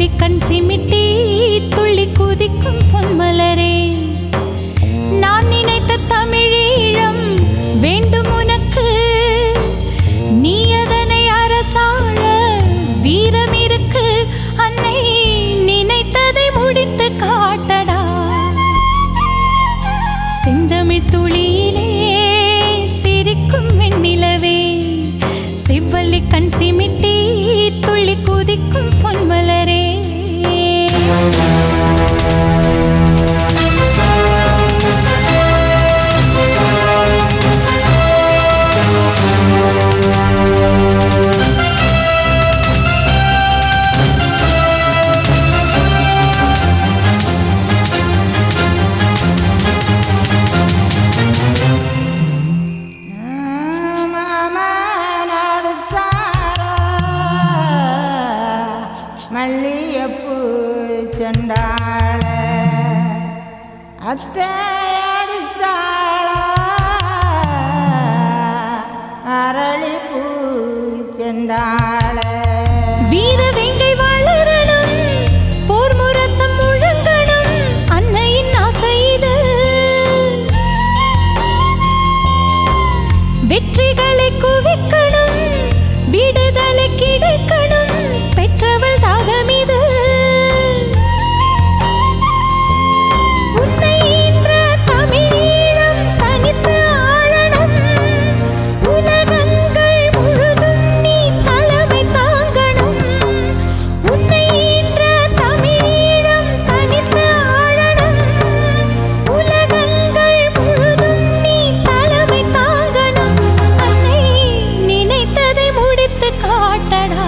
செவ்வள்ளி கண் சிமிட்டி துள்ளி குதிக்கும் பொன்மலரே நான் நினைத்த தமிழீழம் வேண்டும் உனக்கு நீ அதனை அரசாழ வீரம் இருக்கு அன்னை நினைத்ததை முடித்து காட்டடா செந்தமிழ் துளியிலே சிரிக்கும் வெண்ணிலவே செவ்வள்ளி கண் சிமிட்டி துள்ளி குதிக்கும் பொன்மலரே மல்லியப்பூ செண்டாள அத்தை அடிச்சாள அரளிப்பூ செண்டாள வீர வேங்கை வளரணும் போர் முரசம் முழங்கணும் அன்னையின் ஆசை இது வெற்றிகளை குவிக்கணும் விடுதலை கிடைக்கணும் பெற்றவள் தாகம் இது உன்னை ஈன்ற தமிழீழம் தனித்து ஆழணும் உலகங்கள் முழுதும் நீ தலைமை தாங்கணும் உன்னை ஈன்ற தமிழீழம் தனித்து ஆழணும் உலகங்கள் முழுதும் நீ தலைமை தாங்கணும் அன்னை நினைத்ததை முடித்து காட்டடா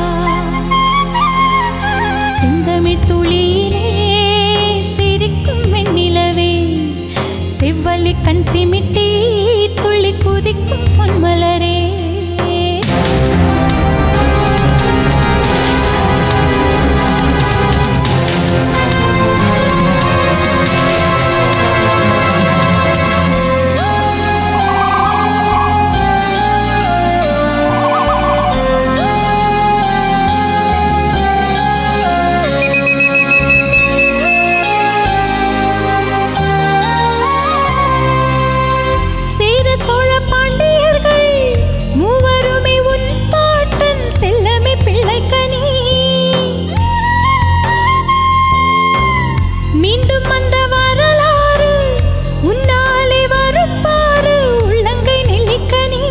சிந்தமிழ் துளியிலே சிரிக்கும் வெண்ணிலவே செவ்வள்ளி கண் சிமிட்டி துள்ளி குதிக்கும் பொன்மலரே சேர சோழ பாண்டியர்கள் மூவருமே உன் பாட்டன் செல்லமே பிள்ளைக்கனி மீண்டும் அந்த வரலாறு உன்னாலே வருப்பாரு உள்ளங்கை நெல்லிக்கனி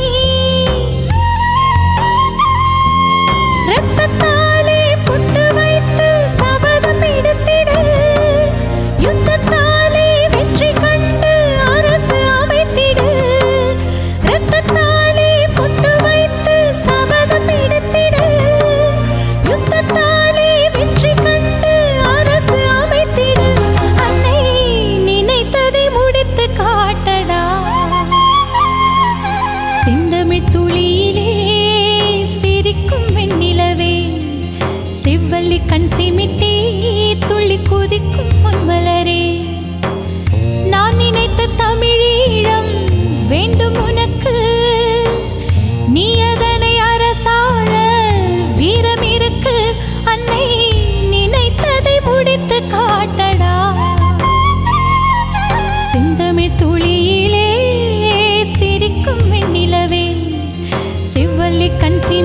ரத்தத்தாலே பொட்டு வைத்து சபதம் எடுத்திடு யுத்தத்தாலே வெற்றி கண்டு அரசு அமைத்திடு ரத்தத்தாலே பொட்டு வைத்து சபதம் எடுத்திடு யுத்தத்தாலே வெற்றி கண்டு அரசு அமைத்திடு அன்னை நினைத்ததை முடித்து காட்டடா செந்தமிழ் துளியிலே சிரிக்கும் வெண்ணிலவே செவ்வள்ளி கண் சிமிட்டி துள்ளி குதிக்கும் பொன்மலரே நான் நினைத்த தமிழீழம் வேண்டும் உனக்கு நீ அதனை அரசாழ வீரம் இருக்கு அன்னை நினைத்ததை முடித்து காட்டடா சிந்தமிழ் துளியிலே சிரிக்கும் வெண்ணிலவே செவ்வள்ளி கண் சி